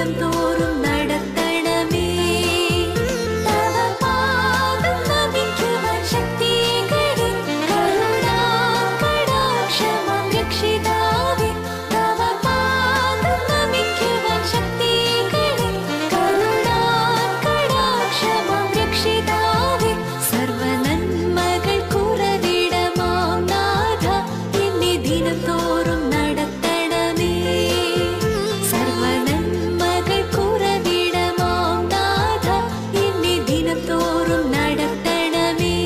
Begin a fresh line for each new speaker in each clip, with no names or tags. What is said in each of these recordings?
ദിനം തോറും നടത്തണമേ തവ പാദം നമിക്കുവാൻ ശക്തികളിൽ കരുണാകടാക്ഷമാം രക്ഷിതാവേ തവ പാദം നമിക്കുവാൻ ശക്തികളിൽ കരുണാകടാക്ഷമാം രക്ഷിതാവേ സർവനന്മകൾ കുറവിടമാം നാഥ എന്നെ ദിനം തോറും നടത്തണമേ സർവനന്മകൾ കുറവിടമാം നാഥ എന്നെ ദിനം തോറും നടത്തണമേ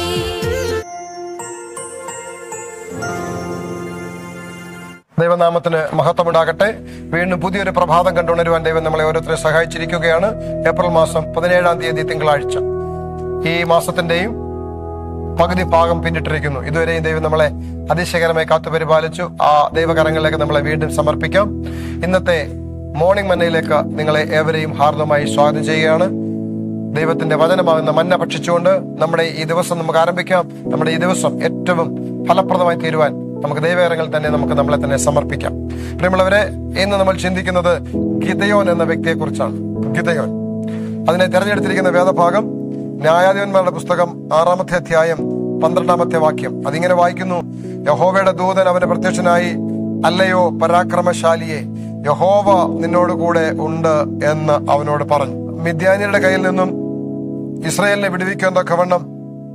ദൈവനാമത്തിന് മഹത്വമുണ്ടാകട്ടെ വീണ്ടും പുതിയൊരു പ്രഭാതം കണ്ടുണരുവാൻ ദൈവം നമ്മളെ ഓരോരുത്തരെ സഹായിച്ചിരിക്കുകയാണ് ഏപ്രിൽ മാസം പതിനേഴാം തീയതി തിങ്കളാഴ്ച ഈ മാസത്തിന്റെയും പകുതി ഭാഗം പിന്നിട്ടിരിക്കുന്നു ഇതുവരെയും ദൈവം നമ്മളെ അതിശയകരമായി കാത്തു പരിപാലിച്ചു ആ ദൈവകരങ്ങളിലേക്ക് നമ്മളെ വീണ്ടും സമർപ്പിക്കാം ഇന്നത്തെ മോർണിംഗ് മന്നയിലേക്ക് നിങ്ങളെ ഏവരെയും ഹാർദമായി സ്വാഗതം ചെയ്യുകയാണ് ദൈവത്തിന്റെ വചനമാകുന്ന മന്ന ഭക്ഷിച്ചുകൊണ്ട് നമ്മുടെ ഈ ദിവസം നമുക്ക് ആരംഭിക്കാം നമ്മുടെ ഈ ദിവസം ഏറ്റവും ഫലപ്രദമായി തീരുവാൻ നമുക്ക് ദൈവകരങ്ങൾ തന്നെ നമുക്ക് നമ്മളെ തന്നെ സമർപ്പിക്കാം പ്രിയമുള്ളവരെ ഇന്ന് നമ്മൾ ചിന്തിക്കുന്നത് ഗിതയോൻ എന്ന വ്യക്തിയെ കുറിച്ചാണ് ഗിതയോൻ അതിനെ തെരഞ്ഞെടുത്തിരിക്കുന്ന വേദഭാഗം ന്യായാധിപന്മാരുടെ പുസ്തകം ആറാമത്തെ അധ്യായം പന്ത്രണ്ടാമത്തെ വാക്യം അതിങ്ങനെ വായിക്കുന്നു യഹോവയുടെ ദൂതൻ അവന് പ്രത്യക്ഷനായി അല്ലയോ പരാക്രമശാലിയെ യഹോവ നിന്നോട് കൂടെ ഉണ്ട് എന്ന് അവനോട് പറഞ്ഞു മിദ്യാനിയുടെ കയ്യിൽ നിന്നും ഇസ്രയേലിനെ വിടുവിക്കാൻ തക്കവണ്ണം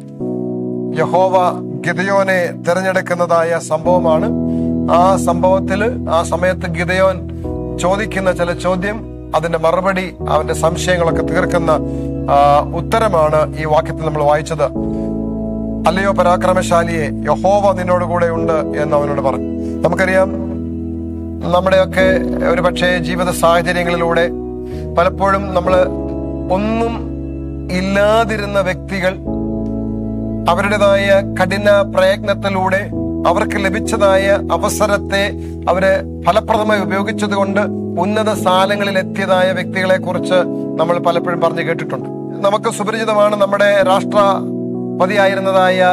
യഹോവ ഗിതയോനെ തിരഞ്ഞെടുക്കുന്നതായ സംഭവമാണ് ആ സംഭവത്തില് ആ സമയത്ത് ഗിതയോൻ ചോദിക്കുന്ന ചില ചോദ്യം അതിന്റെ മറുപടി അവന്റെ സംശയങ്ങളൊക്കെ തീർക്കുന്ന ആ, ഉത്തരമാണ് ഈ വാക്യത്തിൽ നമ്മൾ വായിച്ചത് അല്ലയോ പരാക്രമശാലിയെ യഹോവ നിന്നോട് കൂടെ ഉണ്ട് എന്ന് അവനോട് പറഞ്ഞു നമുക്കറിയാം നമ്മുടെയൊക്കെ ഒരു പക്ഷേ ജീവിത സാഹചര്യങ്ങളിലൂടെ പലപ്പോഴും നമ്മൾ ഒന്നും ഇല്ലാതിരുന്ന വ്യക്തികൾ അവരുടേതായ കഠിന പ്രയത്നത്തിലൂടെ അവർക്ക് ലഭിച്ചതായ അവസരത്തെ അവര് ഫലപ്രദമായി ഉപയോഗിച്ചത് കൊണ്ട് ഉന്നത സ്ഥാനങ്ങളിൽ എത്തിയതായ വ്യക്തികളെ കുറിച്ച് നമ്മൾ പലപ്പോഴും പറഞ്ഞു കേട്ടിട്ടുണ്ട് നമുക്ക് സുപരിചിതമാണ് നമ്മുടെ രാഷ്ട്രപതിയായിരുന്നതായ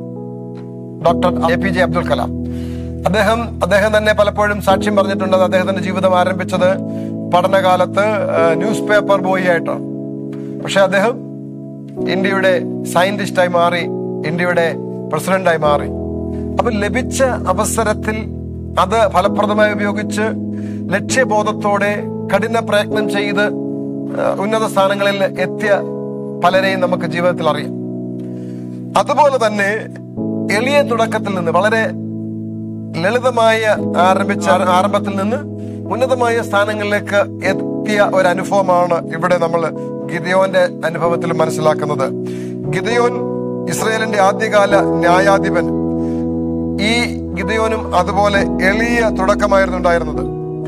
doctor A P J Abdul Kalam അദ്ദേഹം അദ്ദേഹം തന്നെ പലപ്പോഴും സാക്ഷ്യം പറഞ്ഞിട്ടുണ്ട് അത് അദ്ദേഹത്തിന്റെ ജീവിതം ആരംഭിച്ചത് പഠനകാലത്ത് ന്യൂസ് പേപ്പർ ബോയ് ആയിട്ടാണ് പക്ഷെ അദ്ദേഹം ഇന്ത്യയുടെ സയന്റിസ്റ്റായി മാറി ഇന്ത്യയുടെ പ്രസിഡന്റായി മാറി അപ്പൊ ലഭിച്ച അവസരത്തിൽ അത് ഫലപ്രദമായി ഉപയോഗിച്ച് ലക്ഷ്യബോധത്തോടെ കഠിന പ്രയത്നം ചെയ്ത് ആ, ഉന്നത സ്ഥാനങ്ങളിൽ എത്തിയ പലരെയും നമുക്ക് ജീവിതത്തിൽ അറിയാം അതുപോലെ തന്നെ എളിയ തുടക്കത്തിൽ നിന്ന് വളരെ ലളിതമായ ആരംഭിച്ച ആരംഭത്തിൽ നിന്ന് ഉന്നതമായ സ്ഥാനങ്ങളിലേക്ക് എത്തിയ ഒരു അനുഭവമാണ് ഇവിടെ നമ്മൾ ഗിദയോന്റെ അനുഭവത്തിൽ മനസ്സിലാക്കുന്നത് ഗിദയോൻ ഇസ്രയേലിന്റെ ആദ്യകാല ന്യായാധിപൻ ഈ ഗിദയോനും അതുപോലെ എളിയ തുടക്കമായിരുന്നു ഉണ്ടായിരുന്നത്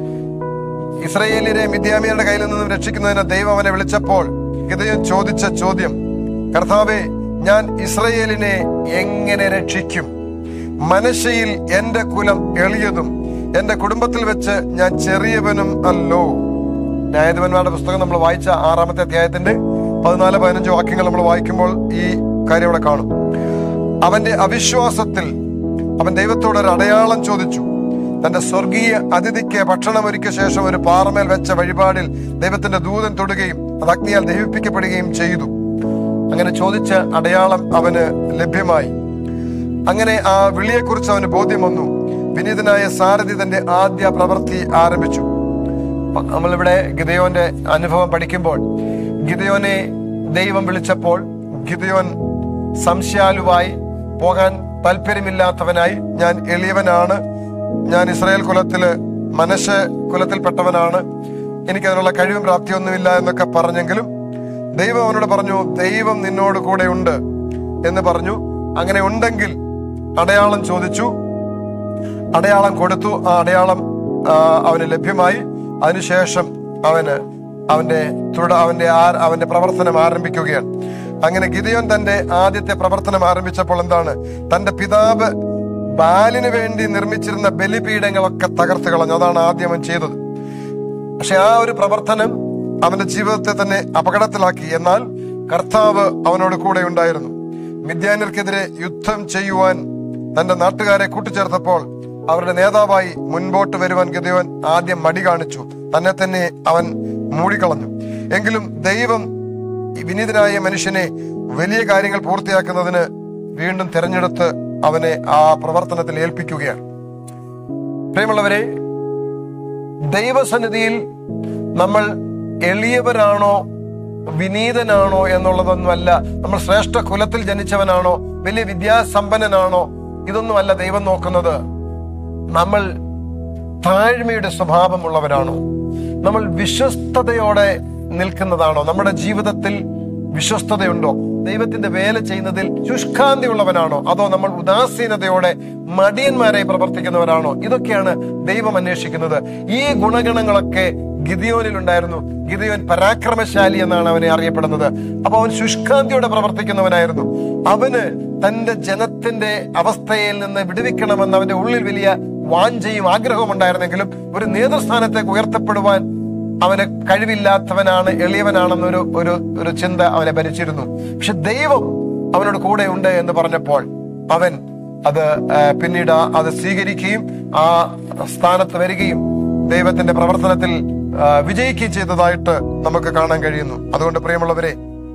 ഇസ്രയേലിനെ മിദ്യാമിയരുടെ കയ്യിൽ നിന്നും രക്ഷിക്കുന്നതിന് ദൈവം അവനെ വിളിച്ചപ്പോൾ ഗിദയോൻ ചോദിച്ച ചോദ്യം കർത്താവെ ഞാൻ ഇസ്രയേലിനെ എങ്ങനെ രക്ഷിക്കും മനശയിൽ എന്റെ കുലം എളിയതും എന്റെ കുടുംബത്തിൽ വെച്ച് ഞാൻ ചെറിയവനും അല്ലോ ന്യായാധിപന്മാരുടെ പുസ്തകം നമ്മൾ വായിച്ച ആറാമത്തെ അധ്യായത്തിന്റെ പതിനാല് പതിനഞ്ച് വാക്യങ്ങൾ നമ്മൾ വായിക്കുമ്പോൾ ഈ കാര്യം അവിടെ കാണും അവന്റെ അവിശ്വാസത്തിൽ അവൻ ദൈവത്തോട് ഒരു അടയാളം ചോദിച്ചു തന്റെ സ്വർഗീയ അതിഥിക്ക് ഭക്ഷണം ഒരുക്കിയ ശേഷം ഒരു പാറമേൽ വെച്ച വഴിപാടിൽ ദൈവത്തിന്റെ ദൂതൻ തൊടുകയും അത് അഗ്നിയാൽ ദഹിപ്പിക്കപ്പെടുകയും ചെയ്തു അങ്ങനെ ചോദിച്ച അടയാളം അവന് ലഭ്യമായി അങ്ങനെ ആ വിളിയെക്കുറിച്ച് അവന് ബോധ്യം വന്നു വിനീതനായ സാരഥി തന്റെ ആദ്യ പ്രവൃത്തി ആരംഭിച്ചു അപ്പൊ നമ്മളിവിടെ ഗിതയോന്റെ അനുഭവം പഠിക്കുമ്പോൾ ഗിതയോനെ ദൈവം വിളിച്ചപ്പോൾ ഗിതയോൻ സംശയാലുവായി പോകാൻ താല്പര്യമില്ലാത്തവനായി ഞാൻ എളിയവനാണ് ഞാൻ ഇസ്രായേൽ കുലത്തില് മനശ കുലത്തിൽപ്പെട്ടവനാണ് എനിക്ക് അതിനുള്ള കഴിവും പ്രാപ്തിയൊന്നുമില്ല എന്നൊക്കെ പറഞ്ഞെങ്കിലും ദൈവം അവനോട് പറഞ്ഞു ദൈവം നിന്നോട് കൂടെ ഉണ്ട് എന്ന് പറഞ്ഞു അങ്ങനെ ഉണ്ടെങ്കിൽ അടയാളം ചോദിച്ചു അടയാളം കൊടുത്തു ആ അടയാളം ആ, അവന് ലഭ്യമായി അതിനുശേഷം അവന് അവന്റെ തുട അവന്റെ ആ- അവന്റെ പ്രവർത്തനം ആരംഭിക്കുകയാണ് അങ്ങനെ ഗിതയോൻ തന്റെ ആദ്യത്തെ പ്രവർത്തനം ആരംഭിച്ചപ്പോൾ എന്താണ് തന്റെ പിതാവ് ബാലിന് വേണ്ടി നിർമ്മിച്ചിരുന്ന ബലിപീഠങ്ങളൊക്കെ തകർത്ത് കളഞ്ഞു അതാണ് ആദ്യം അവൻ ചെയ്തത് പക്ഷെ ആ ഒരു പ്രവർത്തനം അവന്റെ ജീവിതത്തെ തന്നെ അപകടത്തിലാക്കി എന്നാൽ കർത്താവ് അവനോട് കൂടെ ഉണ്ടായിരുന്നു മിദ്യാന്യർക്കെതിരെ യുദ്ധം ചെയ്യുവാൻ തന്റെ നാട്ടുകാരെ കൂട്ടിച്ചേർത്തപ്പോൾ അവരുടെ നേതാവായി മുൻപോട്ട് വരുവാൻ ഗതിവൻ ആദ്യം മടി കാണിച്ചു തന്നെ തന്നെ അവൻ മൂടിക്കളഞ്ഞു എങ്കിലും ദൈവം ഈ വിനീതനായ മനുഷ്യനെ വലിയ കാര്യങ്ങൾ പൂർത്തിയാക്കുന്നതിന് വീണ്ടും തിരഞ്ഞെടുത്ത് അവനെ ആ പ്രവർത്തനത്തിൽ ഏൽപ്പിക്കുകയാണ് പ്രിയമുള്ളവരെ ദൈവസന്നിധിയിൽ നമ്മൾ എളിയവരാണോ വിനീതനാണോ എന്നുള്ളതൊന്നുമല്ല നമ്മൾ ശ്രേഷ്ഠ കുലത്തിൽ ജനിച്ചവനാണോ വലിയ വിദ്യാസമ്പന്നനാണോ ഇതൊന്നുമല്ല ദൈവം നോക്കുന്നത് നമ്മൾ താഴ്മയുടെ സ്വഭാവമുള്ളവരാണോ നമ്മൾ വിശ്വസ്തയോടെ നിൽക്കുന്നതാണോ നമ്മുടെ ജീവിതത്തിൽ വിശ്വസ്തതയുണ്ടോ ദൈവത്തിന്റെ വേല ചെയ്യുന്നതിൽ ശുഷ്കാന്തി ഉള്ളവനാണോ അതോ നമ്മൾ ഉദാസീനതയോടെ മടിയന്മാരായി പ്രവർത്തിക്കുന്നവരാണോ ഇതൊക്കെയാണ് ദൈവം അന്വേഷിക്കുന്നത് ഈ ഗുണഗണങ്ങളൊക്കെ ഗിദിയോനിൽ ഉണ്ടായിരുന്നു ഗിദിയോൻ പരാക്രമശാലി എന്നാണ് അവനെ അറിയപ്പെടുന്നത് അപ്പൊ അവൻ ശുഷ്കാന്തിയോടെ പ്രവർത്തിക്കുന്നവനായിരുന്നു അവന് തന്റെ ജനത്തിന്റെ അവസ്ഥയിൽ നിന്ന് വിടുവിക്കണമെന്ന് അവന്റെ ഉള്ളിൽ വലിയ വാഞ്ചയും ആഗ്രഹവും ഉണ്ടായിരുന്നെങ്കിലും ഒരു നേതൃസ്ഥാനത്തേക്ക് ഉയർത്തപ്പെടുവാൻ അവന് കഴിവില്ലാത്തവനാണ് എളിയവനാണെന്നൊരു ഒരു ഒരു ചിന്ത അവനെ ഭരിച്ചിരുന്നു പക്ഷെ ദൈവം അവനോട് കൂടെ ഉണ്ട് എന്ന് പറഞ്ഞപ്പോൾ അവൻ അത് ആ, പിന്നീട് ആ- അത് സ്വീകരിക്കുകയും ആ സ്ഥാനത്ത് വരികയും ദൈവത്തിന്റെ പ്രവർത്തനത്തിൽ ആ, വിജയിക്കുകയും ചെയ്തതായിട്ട് നമുക്ക് കാണാൻ കഴിയുന്നു അതുകൊണ്ട് പ്രിയമുള്ളവരെ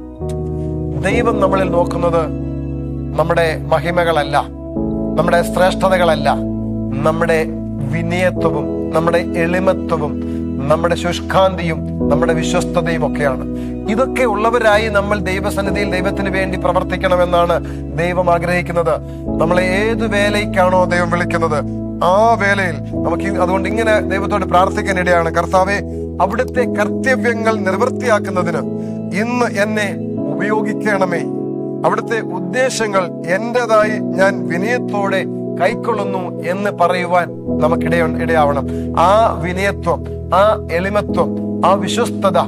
ദൈവം നമ്മളിൽ നോക്കുന്നത് നമ്മുടെ മഹിമകളല്ല നമ്മുടെ ശ്രേഷ്ഠതകളല്ല നമ്മുടെ വിനയത്വവും നമ്മുടെ എളിമത്വവും നമ്മുടെ ശുഷ്കാന്തിയും നമ്മുടെ വിശ്വസ്തതയും ഒക്കെയാണ് ഇതൊക്കെ ഉള്ളവരായി നമ്മൾ ദൈവസന്നിധിയിൽ ദൈവത്തിന് വേണ്ടി പ്രവർത്തിക്കണമെന്നാണ് ദൈവം ആഗ്രഹിക്കുന്നത് നമ്മളെ ഏത് വേലയ്ക്കാണോ ദൈവം വിളിക്കുന്നത് ആ വേലയിൽ നമുക്ക് ഈ- അതുകൊണ്ട് ഇങ്ങനെ ദൈവത്തോട് പ്രാർത്ഥിക്കാൻ ഇടയാണ് കർത്താവെ അവിടുത്തെ കർത്തവ്യങ്ങൾ നിർവൃത്തിയാക്കുന്നതിന് ഇന്ന് എന്നെ ഉപയോഗിക്കണമേ അവിടുത്തെ ഉദ്ദേശങ്ങൾ എന്റേതായി ഞാൻ വിനയത്തോടെ കൈക്കൊള്ളുന്നു എന്ന് പറയുവാൻ നമുക്കിട ഇടയാവണം ആ വിനയത്വം ആ എളിമത്വം ആ വിശ്വസ്തത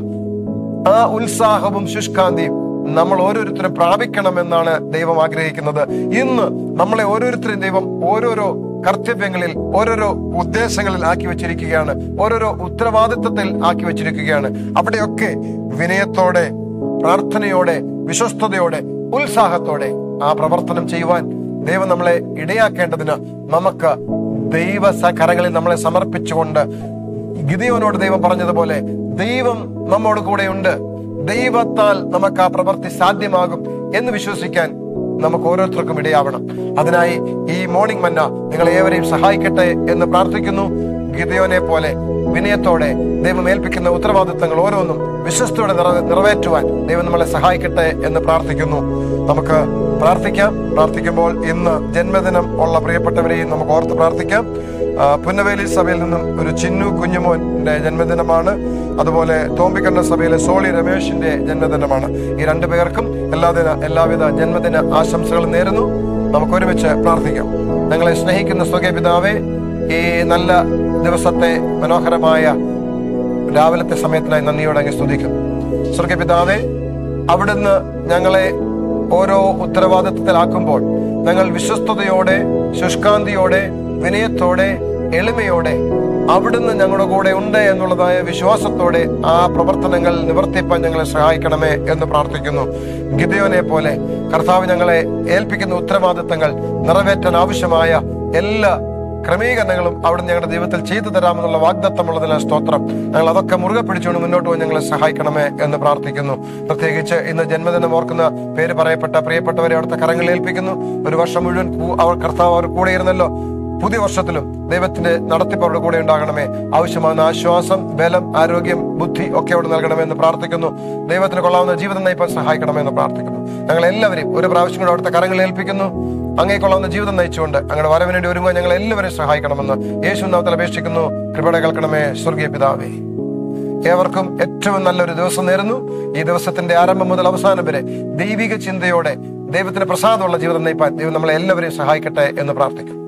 ആ ഉത്സാഹവും ശുഷ്കാന്തിയും നമ്മൾ ഓരോരുത്തരും പ്രാപിക്കണമെന്നാണ് ദൈവം ആഗ്രഹിക്കുന്നത് ഇന്ന് നമ്മളെ ഓരോരുത്തരും ദൈവം ഓരോരോ കർത്തവ്യങ്ങളിൽ ഓരോരോ ഉദ്ദേശങ്ങളിൽ ആക്കി വെച്ചിരിക്കുകയാണ് ഓരോരോ ഉത്തരവാദിത്വത്തിൽ ആക്കി വെച്ചിരിക്കുകയാണ് അവിടെയൊക്കെ വിനയത്തോടെ പ്രാർത്ഥനയോടെ വിശ്വസ്തയോടെ ഉത്സാഹത്തോടെ ആ പ്രവർത്തനം ചെയ്യുവാൻ ദൈവം നമ്മളെ ഇടയാക്കേണ്ടതിന് നമുക്ക് ദൈവ കരങ്ങളിൽ നമ്മളെ സമർപ്പിച്ചുകൊണ്ട് ഗിദിയോനോട് ദൈവം പറഞ്ഞതുപോലെ ദൈവം നമ്മോട് കൂടെയുണ്ട് ദൈവത്താൽ നമുക്ക് ആ പ്രവൃത്തി സാധ്യമാകും എന്ന് വിശ്വസിക്കാൻ നമുക്ക് ഓരോരുത്തർക്കും ഇടയാവണം അതിനായി ഈ മോർണിംഗ് മന്ന നിങ്ങളെ ഏവരെയും സഹായിക്കട്ടെ എന്ന് പ്രാർത്ഥിക്കുന്നു ഗിദയോനെ പോലെ വിനയത്തോടെ ദൈവം ഏൽപ്പിക്കുന്ന ഉത്തരവാദിത്തങ്ങൾ ഓരോന്നും വിശ്വസ്തയോടെ നിറ- നിറവേറ്റുവാൻ ദൈവം നമ്മളെ സഹായിക്കട്ടെ എന്ന് പ്രാർത്ഥിക്കുന്നു നമുക്ക് പ്രാർത്ഥിക്കാം പ്രാർത്ഥിക്കുമ്പോൾ ഇന്ന് ജന്മദിനം ഉള്ള പ്രിയപ്പെട്ടവരെയും നമുക്ക് ഓർത്ത് പ്രാർത്ഥിക്കാം ആ, പുന്നവേലി സഭയിൽ നിന്നും ഒരു ചിന്നു കുഞ്ഞുമോന്റെ ജന്മദിനമാണ് അതുപോലെ തോമ്പിക്കണ്ണ സഭയിലെ സോളി രമേശിന്റെ ജന്മദിനമാണ് ഈ രണ്ടു പേർക്കും എല്ലാദിന എല്ലാവിധ ജന്മദിന ആശംസകളും നേരുന്നു നമുക്ക് ഒരുമിച്ച് പ്രാർത്ഥിക്കാം ഞങ്ങളെ സ്നേഹിക്കുന്ന സ്വകേ പിതാവേ ഈ നല്ല ദിവസത്തെ മനോഹരമായ രാവിലത്തെ സമയത്തിനായി നന്ദിയോടെ അങ്ങ് സ്തുതിക്കും സ്വർഗപിതാവേ അവിടുന്ന് ഞങ്ങളെ ഓരോ ഉത്തരവാദിത്വത്തിലാക്കുമ്പോൾ ഞങ്ങൾ വിശ്വസ്തയോടെ ശുഷ്കാന്തിയോടെ വിനയത്തോടെ എളിമയോടെ അവിടുന്ന് ഞങ്ങളുടെ കൂടെ ഉണ്ട് എന്നുള്ളതായ വിശ്വാസത്തോടെ ആ പ്രവർത്തനങ്ങൾ നിവർത്തിപ്പാൻ ഞങ്ങളെ സഹായിക്കണമേ എന്ന് പ്രാർത്ഥിക്കുന്നു ഗിദയോനെ പോലെ കർത്താവ് ഞങ്ങളെ ഏൽപ്പിക്കുന്ന ഉത്തരവാദിത്തങ്ങൾ നിറവേറ്റാൻ ആവശ്യമായ എല്ലാ ക്രമീകരണങ്ങളും അവിടെ ഞങ്ങളുടെ ജീവിതത്തിൽ ചെയ്തു തരാമെന്നുള്ള വാഗ്ദത്തമുള്ളതിനാൽ സ്തോത്രം ഞങ്ങൾ അതൊക്കെ മുറുകെ പിടിച്ചുകൊണ്ട് മുന്നോട്ട് പോയി ഞങ്ങളെ സഹായിക്കണമേ എന്ന് പ്രാർത്ഥിക്കുന്നു പ്രത്യേകിച്ച് ഇന്ന് ജന്മദിനം ഓർക്കുന്ന പേര് പറയപ്പെട്ട പ്രിയപ്പെട്ടവരെ അവിടുത്തെ കരങ്ങളിൽ ഏൽപ്പിക്കുന്നു ഒരു വർഷം മുഴുവൻ കൂ- അവർ കർത്താവ് അവർ കൂടെ ഇരുന്നല്ലോ പുതിയ വർഷത്തിലും ദൈവത്തിന്റെ നടത്തിപ്പ് അവരുടെ കൂടെ ഉണ്ടാകണമേ ആവശ്യമാകുന്ന ആശ്വാസം ബലം ആരോഗ്യം ബുദ്ധി ഒക്കെ അവിടെ നൽകണമേ എന്ന് പ്രാർത്ഥിക്കുന്നു ദൈവത്തിന് കൊള്ളാവുന്ന ജീവിതം നയിപ്പാൻ സഹായിക്കണമേ എന്ന് പ്രാർത്ഥിക്കുന്നു ഞങ്ങൾ എല്ലാവരെയും ഒരു പ്രാവശ്യം കൂടെ അവിടുത്തെ കരങ്ങളിൽ ഏൽപ്പിക്കുന്നു അങ്ങേ കൊള്ളാവുന്ന ജീവിതം നയിച്ചുകൊണ്ട് അങ്ങയുടെ വരവിന് വേണ്ടി ഒരുങ്ങുവാൻ ഞങ്ങൾ എല്ലാവരെയും സഹായിക്കണമെന്ന് യേശു നാമത്തിൽ അപേക്ഷിക്കുന്നു കൃപയുടെ കേൾക്കണമേ സ്വർഗീയ പിതാവേ ഏവർക്കും ഏറ്റവും നല്ലൊരു ദിവസം നേരുന്നു ഈ ദിവസത്തിന്റെ ആരംഭം മുതൽ അവസാനം വരെ ദൈവിക ചിന്തയോടെ ദൈവത്തിന് പ്രസാദമുള്ള ജീവിതം നയിപ്പാൻ ദൈവം നമ്മളെ എല്ലാവരെയും സഹായിക്കട്ടെ എന്ന് പ്രാർത്ഥിക്കും